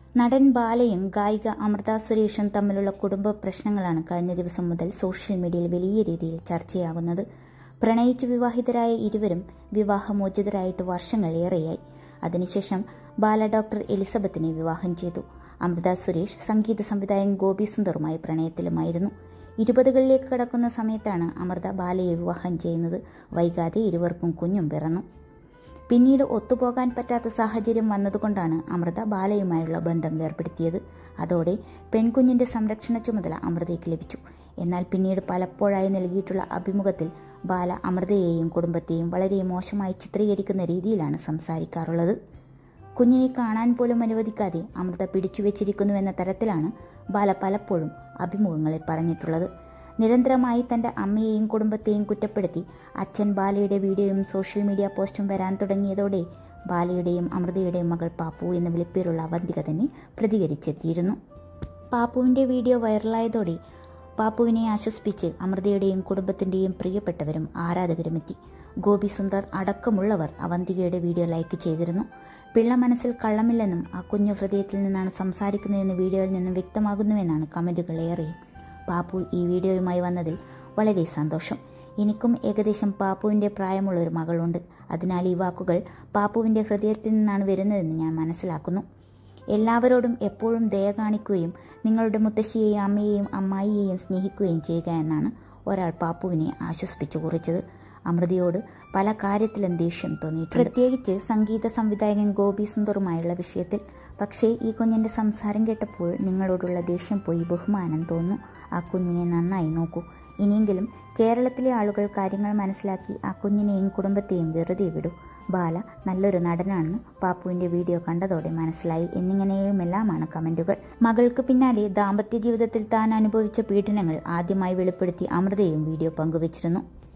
നടൻ ബാലയും ഗായിക അമൃത സുരേഷും തമ്മിലുള്ള കുടുംബ പ്രശ്നങ്ങളാണ് കഴിഞ്ഞ ദിവസം മുതൽ സോഷ്യൽ മീഡിയയിൽ വലിയ രീതിയിൽ ചർച്ചയാകുന്നത് പ്രണയിച്ച് വിവാഹിതരായ ഇരുവരും വിവാഹമോചിതരായിട്ട് വർഷങ്ങളേറെയായി അതിനുശേഷം ബാല ഡോക്ടർ എലിസബത്തിനെ വിവാഹം ചെയ്തു അമൃത സുരേഷ് സംഗീത സംവിധായകൻ ഗോപി സുന്ദറുമായി പ്രണയത്തിലുമായിരുന്നു ഇരുപതുകളിലേക്ക് കടക്കുന്ന സമയത്താണ് അമൃത ബാലയെ വിവാഹം ചെയ്യുന്നത് വൈകാതെ ഇരുവർക്കും കുഞ്ഞും പിറന്നു പിന്നീട് ഒത്തുപോകാൻ പറ്റാത്ത സാഹചര്യം വന്നതുകൊണ്ടാണ് അമൃത ബാലയുമായുള്ള ബന്ധം വേർപെടുത്തിയത് അതോടെ പെൺകുഞ്ഞിന്റെ സംരക്ഷണ ചുമതല അമൃതയ്ക്ക് ലഭിച്ചു എന്നാൽ പിന്നീട് പലപ്പോഴായി നൽകിയിട്ടുള്ള അഭിമുഖത്തിൽ ബാല അമൃതയെയും കുടുംബത്തെയും വളരെ മോശമായി ചിത്രീകരിക്കുന്ന രീതിയിലാണ് സംസാരിക്കാറുള്ളത് കുഞ്ഞിനെ കാണാൻ പോലും അനുവദിക്കാതെ അമൃത പിടിച്ചുവെച്ചിരിക്കുന്നുവെന്ന തരത്തിലാണ് ബാല പലപ്പോഴും അഭിമുഖങ്ങളിൽ പറഞ്ഞിട്ടുള്ളത് നിരന്തരമായി തന്റെ അമ്മയെയും കുടുംബത്തെയും കുറ്റപ്പെടുത്തി അച്ഛൻ ബാലയുടെ വീഡിയോയും സോഷ്യൽ മീഡിയ പോസ്റ്റും വരാൻ തുടങ്ങിയതോടെ ബാലയുടെയും അമൃതയുടെയും മകൾ പാപ്പു എന്ന വിളിപ്പേരുള്ള അവന്തിക തന്നെ പ്രതികരിച്ചെത്തിയിരുന്നു പാപ്പുവിന്റെ വീഡിയോ വൈറലായതോടെ പാപ്പുവിനെ ആശ്വസിപ്പിച്ച് അമൃതയുടെയും കുടുംബത്തിന്റെയും പ്രിയപ്പെട്ടവരും ആരാധകരും എത്തി ഗോപി സുന്ദർ അടക്കമുള്ളവർ അവന്തികയുടെ വീഡിയോ ലൈക്ക് ചെയ്തിരുന്നു പിള്ള മനസ്സിൽ കള്ളമില്ലെന്നും ആ കുഞ്ഞു ഹൃദയത്തിൽ നിന്നാണ് സംസാരിക്കുന്നതെന്ന് വീഡിയോയിൽ നിന്നും വ്യക്തമാകുന്നുവെന്നാണ് കമന്റുകൾ ഏറെയും പാപ്പു ഈ വീഡിയോയുമായി വന്നതിൽ വളരെ സന്തോഷം എനിക്കും ഏകദേശം പാപ്പുവിൻ്റെ പ്രായമുള്ള ഒരു മകളുണ്ട് അതിനാൽ ഈ വാക്കുകൾ പാപ്പുവിൻ്റെ ഹൃദയത്തിൽ നിന്നാണ് വരുന്നതെന്ന് ഞാൻ മനസ്സിലാക്കുന്നു എല്ലാവരോടും എപ്പോഴും ദയ കാണിക്കുകയും നിങ്ങളുടെ മുത്തശ്ശിയെയും അമ്മയെയും അമ്മായിയെയും സ്നേഹിക്കുകയും ചെയ്യുക എന്നാണ് ഒരാൾ പാപ്പുവിനെ ആശ്വസിപ്പിച്ചു കുറിച്ചത് അമൃതയോട് പല കാര്യത്തിലും ദേഷ്യം തോന്നിയിട്ടുണ്ട് പ്രത്യേകിച്ച് സംഗീത സംവിധായകൻ ഗോപി സുന്ദറുമായുള്ള വിഷയത്തിൽ പക്ഷേ ഈ കുഞ്ഞിന്റെ സംസാരം കേട്ടപ്പോൾ നിങ്ങളോടുള്ള ദേഷ്യം പോയി ബഹുമാനം തോന്നുന്നു ആ കുഞ്ഞിനെ നന്നായി നോക്കൂ ഇനിയെങ്കിലും കേരളത്തിലെ ആളുകൾ കാര്യങ്ങൾ മനസ്സിലാക്കി ആ കുഞ്ഞിനെയും കുടുംബത്തെയും വെറുതെ വിടൂ ബാല നല്ലൊരു നടനാണെന്ന് പാപ്പുവിന്റെ വീഡിയോ കണ്ടതോടെ മനസ്സിലായി എന്നിങ്ങനെയുമെല്ലാമാണ് കമന്റുകൾ മകൾക്ക് പിന്നാലെ ദാമ്പത്യ ജീവിതത്തിൽ താൻ അനുഭവിച്ച പീഡനങ്ങൾ ആദ്യമായി വെളിപ്പെടുത്തി അമൃതയും വീഡിയോ പങ്കുവച്ചിരുന്നു